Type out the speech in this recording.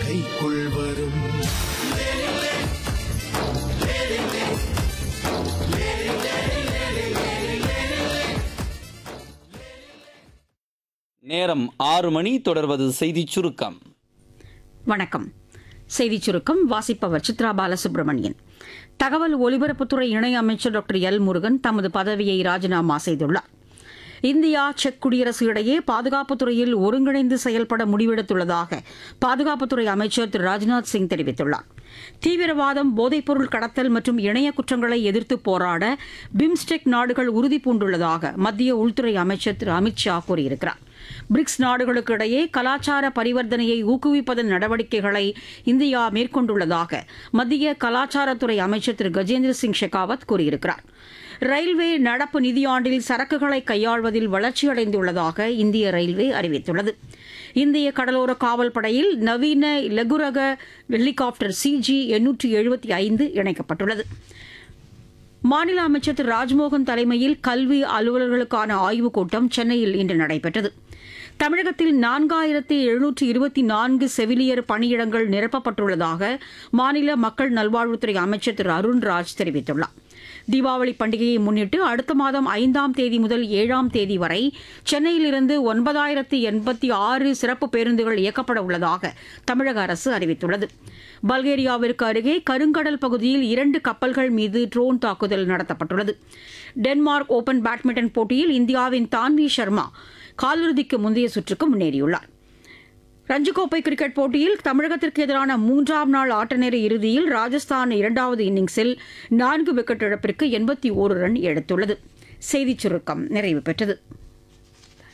கைக்குள் வரும் நேரம் ஆறு மணி தொடர்வது செய்திச் சுருக்கம் வணக்கம் செய்திச் சுருக்கம் வாசிப்பவர் சித்ரா பாலசுப்ரமணியன் தகவல் ஒலிபரப்புத்துறை இணை அமைச்சர் டாக்டர் எல் முருகன் தமது பதவியை ராஜினாமா செய்துள்ளார் இந்தியா செக் குடியரசு இடையே பாதுகாப்புத் துறையில் ஒருங்கிணைந்து செயல்பட முடிவெடுத்துள்ளதாக பாதுகாப்புத்துறை அமைச்சர் திரு ராஜ்நாத் சிங் தெரிவித்துள்ளார் தீவிரவாதம் போதைப்பொருள் கடத்தல் மற்றும் இணைய குற்றங்களை எதிர்த்து போராட பிம்ஸ்டெக் நாடுகள் உறுதி பூண்டுள்ளதாக மத்திய உள்துறை அமைச்சர் திரு அமித் ஷா கூறியிருக்கிறார் பிரிக்ஸ் நாடுகளுக்கு இடையே கலாச்சார பரிவர்த்தனையை ஊக்குவிப்பதன் நடவடிக்கைகளை இந்தியா மேற்கொண்டுள்ளதாக மத்திய கலாச்சாரத்துறை அமைச்சர் திரு கஜேந்திர சிங் ஷெகாவத் கூறியிருக்கிறார் ரயில்வே நடப்பு நிதியாண்டில் சரக்குகளை கையாள்வதில் வளர்ச்சியடைந்துள்ளதாக இந்திய ரயில்வே அறிவித்துள்ளது இந்திய கடலோர காவல் படையில் நவீன லகுரக ஹெலிகாப்டர் சிஜி எண்ணூற்றி எழுபத்தி ஐந்து இணைக்கப்பட்டுள்ளது மாநில அமைச்சர் திரு ராஜ்மோகன் தலைமையில் கல்வி அலுவலர்களுக்கான ஆய்வுக் கூட்டம் சென்னையில் இன்று நடைபெற்றது தமிழகத்தில் நான்காயிரத்தி எழுநூற்றி இருபத்தி நான்கு செவிலியர் பணியிடங்கள் நிரப்பப்பட்டுள்ளதாக மாநில மக்கள் நல்வாழ்வுத்துறை அமைச்சர் திரு அருண்ராஜ் தெரிவித்துள்ளார் தீபாவளி பண்டிகையை முன்னிட்டு அடுத்த மாதம் ஐந்தாம் தேதி முதல் ஏழாம் தேதி வரை சென்னையிலிருந்து ஒன்பதாயிரத்து எண்பத்தி ஆறு சிறப்பு பேருந்துகள் இயக்கப்பட உள்ளதாக தமிழக அரசு அறிவித்துள்ளது பல்கேரியாவிற்கு அருகே கருங்கடல் பகுதியில் இரண்டு கப்பல்கள் மீது ட்ரோன் தாக்குதல் நடத்தப்பட்டுள்ளது டென்மார்க் ஓபன் பேட்மிண்டன் போட்டியில் இந்தியாவின் தான்வி சர்மா காலிறுதிக்கு முந்தைய சுற்றுக்கு முன்னேறியுள்ளார் ரஞ்சிக்கோப்பை கிரிக்கெட் போட்டியில் தமிழகத்திற்கு எதிரான மூன்றாம் நாள் ஆட்டநேர இறுதியில் ராஜஸ்தான் இரண்டாவது இன்னிங்ஸில் நான்கு விக்கெட் இழப்பிற்கு எண்பத்தி ஓரு ரன் எடுத்துள்ளது செய்திச் சுருக்கம் நிறைவு பெற்றது